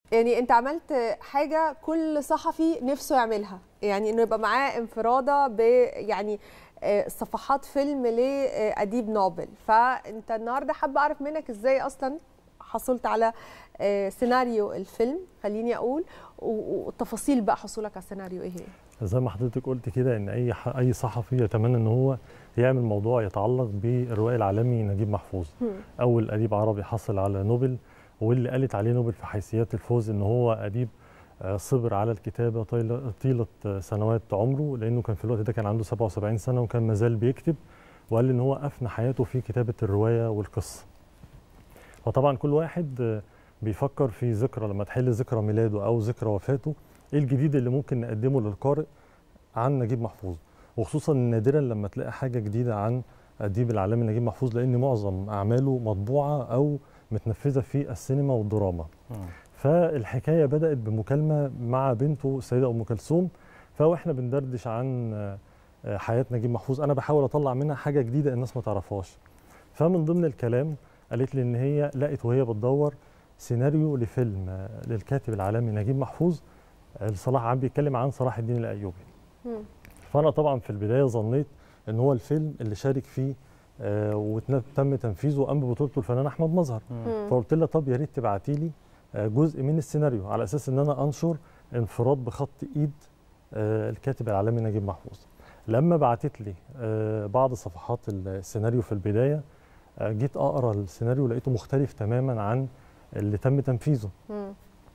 يعني انت عملت حاجه كل صحفي نفسه يعملها يعني انه يبقى معاه انفراده ب يعني آه، صفحات فيلم لاديب نوبل فانت النهارده حابه اعرف منك ازاي اصلا حصلت على آه، سيناريو الفيلم خليني اقول و- والتفاصيل بقى حصولك على السيناريو ايه هي زي ما حضرتك قلت كده ان اي ح... اي صحفي يتمنى ان هو يعمل موضوع يتعلق بالروائي العالمي نجيب محفوظ هم. اول اديب عربي حصل على نوبل واللي قالت عليه نوبل في حيثيات الفوز ان هو اديب آه، صبر على الكتابه طيلة- طيله آه، سنوات عمره لانه كان في الوقت ده كان عنده 77 سنه وكان مازال بيكتب وقال ان هو افنى حياته في كتابه الروايه والقصه. فطبعا كل واحد آه، بيفكر في ذكرى لما تحل ذكرى ميلاده او ذكرى وفاته ايه الجديد اللي ممكن نقدمه للقارئ عن نجيب محفوظ وخصوصا نادرا لما تلاقي حاجه جديده عن الاديب العالمي نجيب محفوظ لان معظم اعماله مطبوعه او متنفذه في السينما والدراما فالحكايه بدات بمكالمه مع بنته السيده ام كلثوم فاحنا بندردش عن آه، حياه نجيب محفوظ انا بحاول اطلع منها حاجه جديده الناس ما تعرفهاش فمن ضمن الكلام قالت لي ان هي لقت وهي بتدور سيناريو لفيلم آه، للكاتب العالمي نجيب محفوظ آه، صلاح عم بيتكلم عن صلاح الدين الايوبي هم. فانا طبعا في البدايه ظنيت ان هو الفيلم اللي شارك فيه آه وتم تنفيذه وقام ببطولته الفنان احمد مظهر هم. فقلت لها طب يا ريت تبعتي لي آه جزء من السيناريو على اساس ان انا انشر انفراد بخط ايد آه الكاتب العالمي نجيب محفوظ لما بعتت لي آه بعض صفحات السيناريو في البدايه آه جيت اقرا السيناريو لقيته مختلف تماما عن اللي تم تنفيذه هم.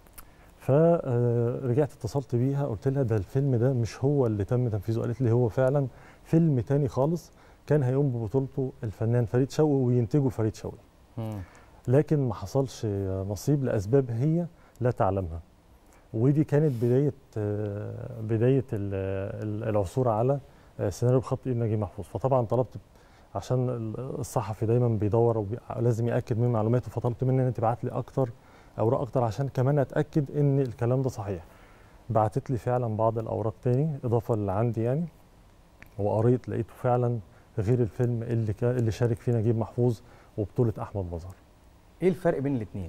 فرجعت اتصلت بيها قلت لها ده الفيلم ده مش هو اللي تم تنفيذه قالت لي هو فعلا فيلم تاني خالص كان هيقوم ببطولته الفنان فريد شوقي وينتجه فريد شوقي لكن ما حصلش نصيب لاسباب هي لا تعلمها ودي كانت بدايه آه، بدايه ال- ال- العثور على آه، سيناريو بخط ايد نجيب محفوظ فطبعا طلبت عشان ال- الصحفي دايما بيدور ولازم ياكد من معلوماته فطلبت مني ان تبعت لي اكتر اوراق اكتر عشان كمان اتاكد ان الكلام ده صحيح بعتت لي فعلا بعض الاوراق تاني اضافه اللي عندي يعني وقريت لقيته فعلا غير الفيلم اللي كا اللي شارك فيه نجيب محفوظ وبطوله احمد مظهر ايه الفرق بين الاثنين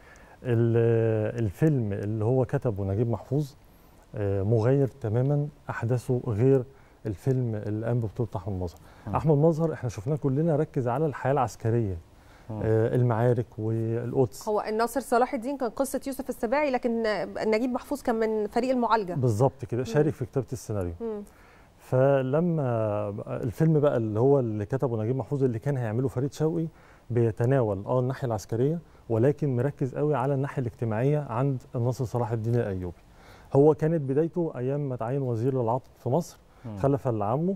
ال- الفيلم اللي هو كتبه نجيب محفوظ آه، مغير تماما احداثه غير الفيلم اللي قام ببطوله احمد مظهر مم. احمد مظهر احنا شفناه كلنا ركز على الحياه العسكريه آه، المعارك والقدس هو الناصر صلاح الدين كان قصه يوسف السباعي لكن نجيب محفوظ كان من فريق المعالجه بالظبط كده شارك في كتابه السيناريو هم. فلما الفيلم بقى اللي هو اللي كتبه نجيب محفوظ اللي كان هيعمله فريد شوقي بيتناول اه الناحيه العسكريه ولكن مركز قوي على الناحيه الاجتماعيه عند الناصر صلاح الدين الايوبي هو كانت بدايته ايام ما تعين وزير للعطف في مصر مم. خلفا لعمه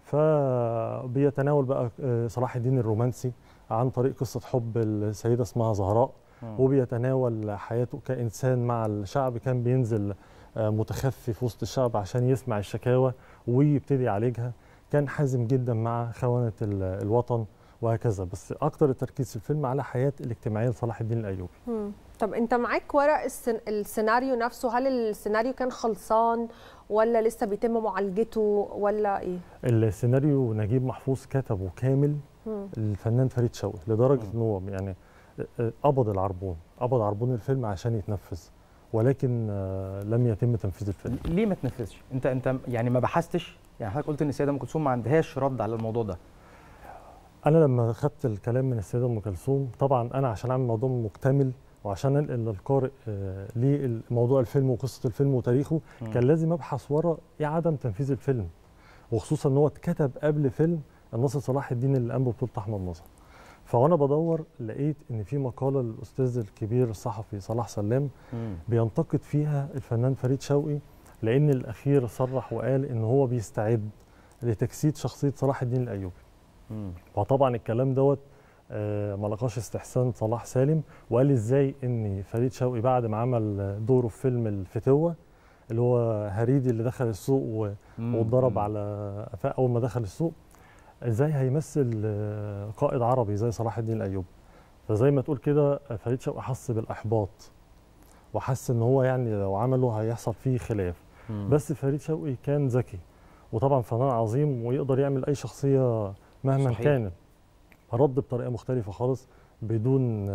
فبيتناول بقى آه، صلاح الدين الرومانسي عن طريق قصه حب السيده اسمها زهراء مم. وبيتناول حياته كإنسان مع الشعب كان بينزل آه، متخفي في وسط الشعب عشان يسمع الشكاوى ويبتدي يعالجها كان حازم جدا مع خونة ال- الوطن وهكذا بس أكتر التركيز في الفيلم على حياة الاجتماعية لصلاح الدين الأيوبي مم. طب انت معاك ورق السن... السيناريو نفسه هل السيناريو كان خلصان ولا لسه بيتم معالجته ولا ايه السيناريو نجيب محفوظ كتبه كامل مم. الفنان فريد شوقي لدرجة مم. إن هو يعني آه، آه، قبض العربون قبض عربون الفيلم عشان يتنفذ ولكن آه، لم يتم تنفيذ الفيلم ليه ما تنفذش انت انت يعني ما بحثتش يعني حضرتك قلت ان السيده ام كلثوم ما عندهاش رد على الموضوع ده انا لما خدت الكلام من السيده ام كلثوم طبعا انا عشان اعمل موضوع مكتمل وعشان انقل للقارئ آه، ليه موضوع الفيلم وقصه الفيلم وتاريخه كان لازم ابحث ورا ايه عدم تنفيذ الفيلم وخصوصا ان هو اتكتب قبل فيلم الناصر صلاح الدين اللي قام ببطوله احمد مظهر فوانا بدور لقيت ان في مقاله للاستاذ الكبير الصحفي صلاح سلام مم. بينتقد فيها الفنان فريد شوقي لان الاخير صرح وقال ان هو بيستعد لتجسيد شخصيه صلاح الدين الايوبي مم. فطبعا الكلام دوت آه، ما لقاش استحسان صلاح سالم وقال ازاي ان فريد شوقي بعد ما عمل دوره في فيلم الفتوه اللي هو هريدي اللي دخل السوق و- مم. واتضرب مم. على قفاه اول ما دخل السوق ازاي هيمثل آه، قائد عربي زي صلاح الدين الايوبي فزي ما تقول كده آه، فريد شوقي حس بالاحباط وحس ان هو يعني لو عمله هيحصل فيه خلاف مم. بس فريد شوقي كان ذكي وطبعا فنان عظيم ويقدر يعمل اي شخصيه مهما صحيح. كانت رد بطريقه مختلفه خالص بدون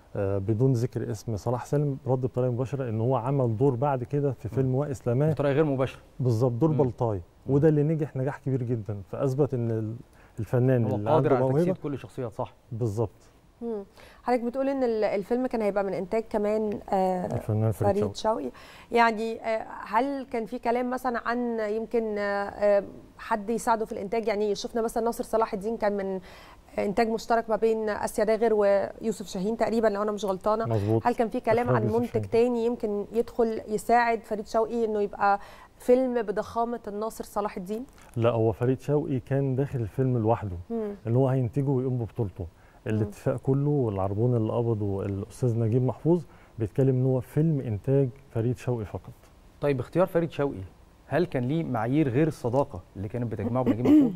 آه، بدون ذكر اسم صلاح سالم رد بطريقه مباشره ان هو عمل دور بعد كده في فيلم وائس لماه بطريقه غير مباشره بالظبط دور مم. بلطاي وده اللي نجح نجاح كبير جدا فاثبت ان ال- الفنان هو اللي قادر عنده على موهبه تجسيد كل شخصيات صح بالظبط مم. حضرتك بتقول ان ال- الفيلم كان هيبقى من انتاج كمان آه، الفنان فريد فريد شوقي شوقي يعني آه، هل كان في كلام مثلا عن يمكن آه، آه، حد يساعده في الانتاج يعني شفنا مثلا ناصر صلاح الدين كان من انتاج مشترك ما بين اسيا داغر ويوسف شاهين تقريبا لو انا مش غلطانه مظبوط هل كان في كلام إخراج عن يوسف منتج شاهين. تاني يمكن يدخل يساعد فريد شوقي انه يبقى فيلم بضخامه الناصر صلاح الدين لا هو فريد شوقي كان داخل الفيلم لوحده مم. ان هو هينتجه ويقوم ببطولته الاتفاق كله والعربون اللي قبضه الاستاذ نجيب محفوظ بيتكلم ان هو فيلم انتاج فريد شوقي فقط طيب اختيار فريد شوقي هل كان ليه معايير غير الصداقه اللي كانت بتجمعه بنجيب محفوظ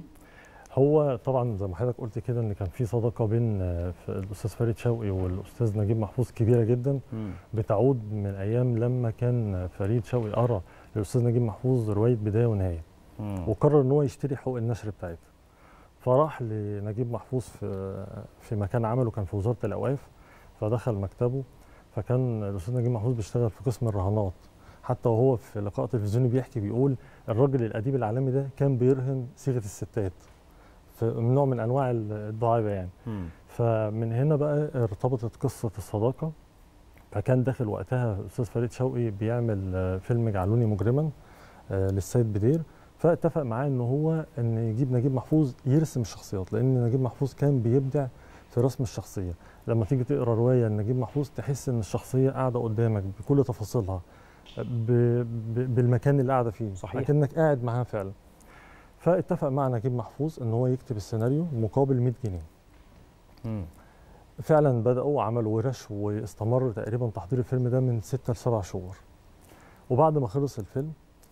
هو طبعا زي ما حضرتك قلت كده ان كان في صداقه بين آه، ف- الاستاذ فريد شوقي والاستاذ نجيب محفوظ كبيره جدا بتعود من ايام لما كان فريد شوقي قرا للاستاذ نجيب محفوظ روايه بدايه ونهايه مم. وقرر ان هو يشتري حقوق النشر بتاعتها فراح لنجيب محفوظ في في مكان عمله كان في وزاره الاوقاف فدخل مكتبه فكان الاستاذ نجيب محفوظ بيشتغل في قسم الرهانات حتى وهو في لقاء تلفزيوني بيحكي بيقول الراجل الاديب العالمي ده كان بيرهن صيغه الستات في نوع من انواع الدعابه يعني مم. فمن هنا بقى ارتبطت قصه الصداقه فكان داخل وقتها الاستاذ فريد شوقي بيعمل آه، فيلم جعلوني مجرما آه، للسيد بدير فاتفق معاه ان هو ان يجيب نجيب محفوظ يرسم الشخصيات لان نجيب محفوظ كان بيبدع في رسم الشخصيه لما تيجي تقرا روايه لنجيب محفوظ تحس ان الشخصيه قاعده قدامك بكل تفاصيلها ب... ب... بالمكان اللي قاعده فيه صحيح. لكنك قاعد معاها فعلا فاتفق مع نجيب محفوظ ان هو يكتب السيناريو مقابل 100 جنيه مم. فعلا بداوا عملوا ورش واستمر تقريبا تحضير الفيلم ده من ستة لسبع شهور وبعد ما خلص الفيلم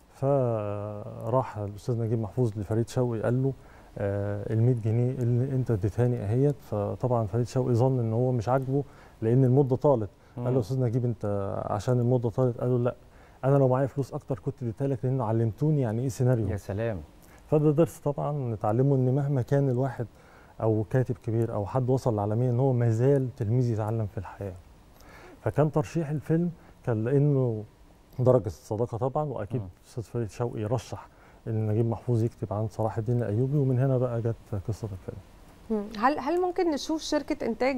فراح الاستاذ نجيب محفوظ لفريد شوقي قال له ال 100 جنيه اللي انت اديتهاني اهيت فطبعا فريد شوقي ظن ان هو مش عاجبه لان المده طالت قال له مم. يا استاذ نجيب انت عشان المده طالت قال له لا انا لو معايا فلوس اكتر كنت اديتها لك لانه علمتوني يعني ايه سيناريو يا سلام فده درس طبعا نتعلمه ان مهما كان الواحد او كاتب كبير او حد وصل للعالميه ان هو ما زال تلميذ يتعلم في الحياه فكان ترشيح الفيلم كان لانه درجه الصداقه طبعا واكيد مم. استاذ فريد شوقي رشح ان نجيب محفوظ يكتب عن صلاح الدين الايوبي ومن هنا بقى جت قصه الفيلم مم. هل هل ممكن نشوف شركه انتاج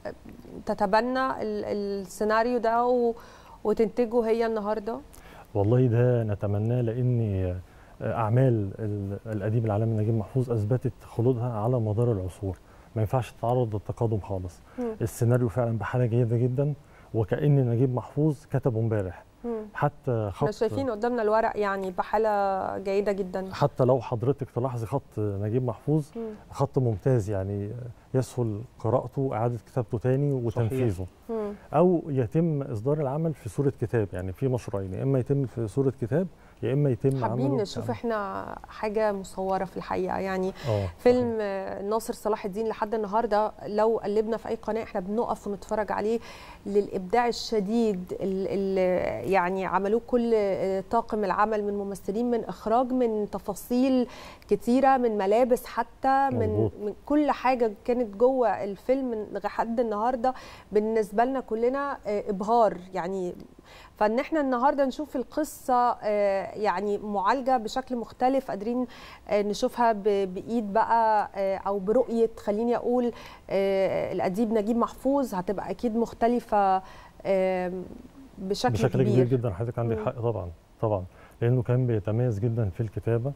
تتبنى ال- السيناريو ده و... وتنتجه هي النهارده والله ده نتمناه لان اعمال ال- الاديب العالمي نجيب محفوظ اثبتت خلودها على مدار العصور ما ينفعش تتعرض للتقادم خالص مم. السيناريو فعلا بحاله جيده جدا وكان نجيب محفوظ كتبه امبارح مم. حتى احنا خط شايفين قدامنا الورق يعني بحاله جيده جدا حتى لو حضرتك تلاحظي خط نجيب محفوظ مم. خط ممتاز يعني يسهل قراءته واعاده كتابته تاني وتنفيذه مم. او يتم اصدار العمل في صوره كتاب يعني في مشروعين يا اما يتم في صوره كتاب يا اما يتم حابين عمله نشوف كعمل. احنا حاجه مصوره في الحقيقه يعني اه فيلم آه، ناصر صلاح الدين لحد النهارده لو قلبنا في اي قناه احنا بنقف ونتفرج عليه للابداع الشديد اللي يعني عملوه كل آه، طاقم العمل من ممثلين من اخراج من تفاصيل كتيره من ملابس حتى من مظبوط. من كل حاجه كانت جوه الفيلم لحد النهارده بالنسبه لنا كلنا آه، ابهار يعني فان احنا النهارده نشوف القصه آه، يعني معالجه بشكل مختلف قادرين آه، نشوفها ب- بايد بقى آه، او برؤيه خليني اقول آه، الاديب نجيب محفوظ هتبقى اكيد مختلفه آه، بشكل, بشكل كبير, كبير جدا حضرتك عندك مم. حق طبعا طبعا لانه كان بيتميز جدا في الكتابه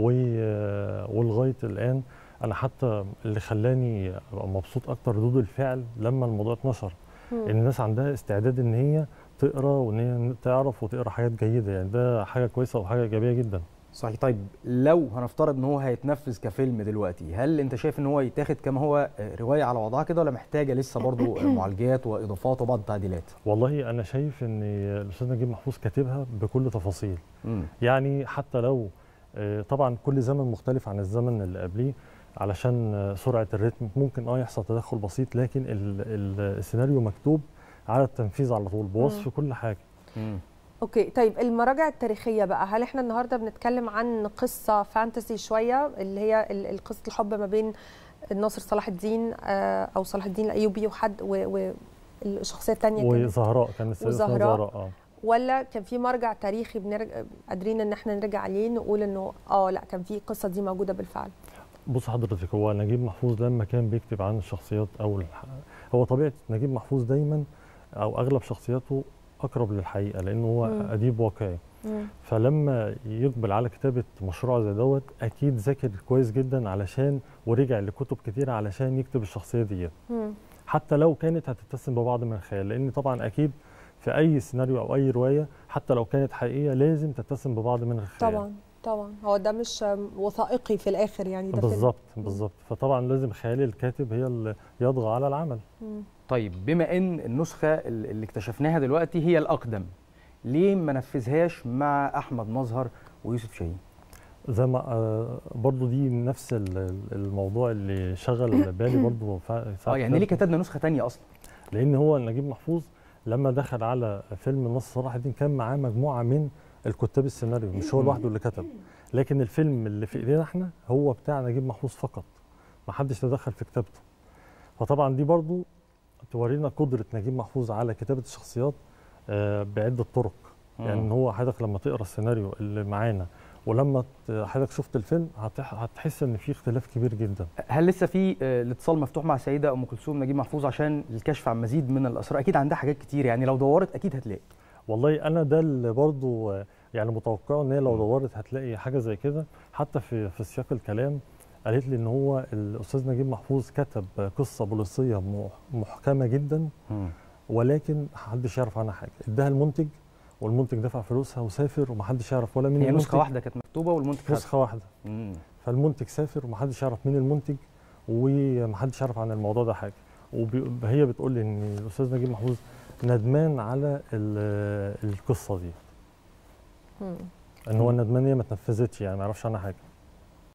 و- ولغايه الان انا حتى اللي خلاني ابقى مبسوط اكتر ردود الفعل لما الموضوع اتنشر مم. ان الناس عندها استعداد ان هي تقرا وان هي تعرف وتقرا حاجات جيده يعني ده حاجه كويسه وحاجه ايجابيه جدا صحيح طيب لو هنفترض ان هو هيتنفذ كفيلم دلوقتي هل انت شايف ان هو يتاخد كما هو آه، روايه على وضعها كده ولا محتاجه لسه برضو آه، معالجات واضافات وبعض التعديلات والله انا شايف ان الاستاذ نجيب محفوظ كاتبها بكل تفاصيل مم. يعني حتى لو آه، طبعا كل زمن مختلف عن الزمن اللي قبليه علشان آه، سرعه الريتم ممكن اه يحصل تدخل بسيط لكن ال- ال- السيناريو مكتوب على التنفيذ على طول بوصف كل حاجه مم. اوكي طيب المراجع التاريخيه بقى هل احنا النهارده بنتكلم عن قصه فانتسي شويه اللي هي ال- ال- قصه الحب ما بين ناصر صلاح الدين آه، او صلاح الدين الايوبي وحد و- و- الشخصيه الثانيه كانت وزهراء كان السيده اسمها وزهراء. زهراء اه ولا كان في مرجع تاريخي بنرجع قادرين ان احنا نرجع عليه نقول انه اه لا كان في القصه دي موجوده بالفعل بص حضرتك هو نجيب محفوظ لما كان بيكتب عن الشخصيات او الح... هو طبيعه نجيب محفوظ دايما او اغلب شخصياته اقرب للحقيقه لانه هو مم. اديب واقعي مم. فلما يقبل على كتابه مشروع زي دوت اكيد ذاكر كويس جدا علشان ورجع لكتب كتيره علشان يكتب الشخصيه ديت مم. حتى لو كانت هتتسم ببعض من الخيال لان طبعا اكيد في اي سيناريو او اي روايه حتى لو كانت حقيقيه لازم تتسم ببعض من الخيال طبعا طبعا هو ده مش وثائقي في الاخر يعني ده فيلم. بالظبط بالظبط فطبعا لازم خيال الكاتب هي اللي يطغى على العمل مم. طيب بما ان النسخه ال- اللي اكتشفناها دلوقتي هي الاقدم ليه ما نفذهاش مع احمد مظهر ويوسف شاهين زي ما آه، برضو دي نفس ال- ال- الموضوع اللي شغل بالي برضو فا- ساعة اه يعني ليه كتاب. كتبنا نسخه تانية اصلا لان هو نجيب محفوظ لما دخل على فيلم نص صلاح الدين كان معاه مجموعه من الكتاب السيناريو مش هو لوحده اللي كتب لكن الفيلم اللي في ايدينا احنا هو بتاع نجيب محفوظ فقط ما حدش تدخل في كتابته فطبعا دي برضو تورينا قدره نجيب محفوظ على كتابه الشخصيات آه، بعده طرق يعني ان هو حضرتك لما تقرا السيناريو اللي معانا ولما ت- حضرتك شفت الفيلم هتح- هتحس ان في اختلاف كبير جدا هل لسه في آه، الاتصال مفتوح مع السيده ام كلثوم نجيب محفوظ عشان الكشف عن مزيد من الاسرار اكيد عندها حاجات كتير يعني لو دورت اكيد هتلاقي والله انا ده اللي برضو آه، يعني متوقعه ان هي لو مم. دورت هتلاقي حاجه زي كده حتى في في سياق الكلام قالت لي ان هو الاستاذ نجيب محفوظ كتب قصه بوليسيه مح- محكمه جدا ولكن محدش يعرف عنها حاجه اداها المنتج والمنتج دفع فلوسها وسافر ومحدش يعرف ولا مين هي المنتج نسخه واحده كانت مكتوبه والمنتج خدها. نسخه واحده مم. فالمنتج سافر ومحدش يعرف مين المنتج ومحدش يعرف عن الموضوع ده حاجه وهي بتقول لي ان الاستاذ نجيب محفوظ ندمان على ال- القصه دي مم. ان هو ندمان إن هي ما اتنفذتش يعني ما يعرفش عنها حاجه